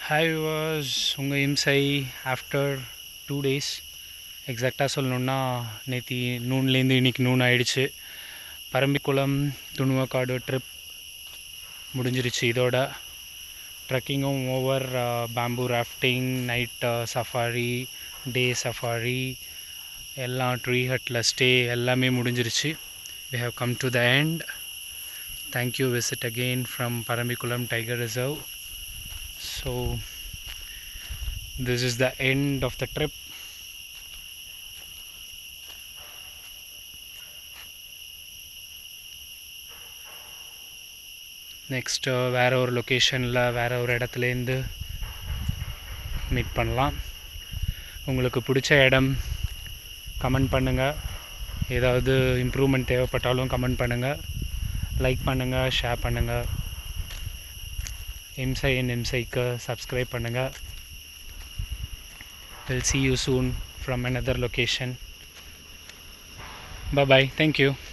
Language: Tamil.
ஹாய் வாஸ் உங்கள் இம்சை ஆஃப்டர் டூ டேஸ் எக்ஸாக்டாக சொல்லணுன்னா நேற்று நூன்லேருந்து இன்றைக்கி நூன் ஆயிடுச்சு பரம்பிக்குளம் துணுவக்காடு ட்ரிப் முடிஞ்சிருச்சு இதோட ட்ரெக்கிங்கும் over bamboo rafting night safari day safari எல்லாம் ட்ரீ ஹட்டில் ஸ்டே எல்லாமே முடிஞ்சிருச்சு we have come to the end thank you visit again from paramikulam tiger reserve so this is the end of the trip next வேறு ஒரு லொக்கேஷனில் வேறு ஒரு இடத்துலேருந்து மீட் பண்ணலாம் உங்களுக்கு பிடிச்ச இடம் கமெண்ட் பண்ணுங்கள் ஏதாவது இம்ப்ரூவ்மெண்ட் தேவைப்பட்டாலும் கமெண்ட் பண்ணுங்கள் லைக் பண்ணுங்கள் ஷேர் பண்ணுங்கள் எம்சை என் எம்சைக்கு சப்ஸ்கிரைப் பண்ணுங்கள் will see you soon from another location bye bye thank you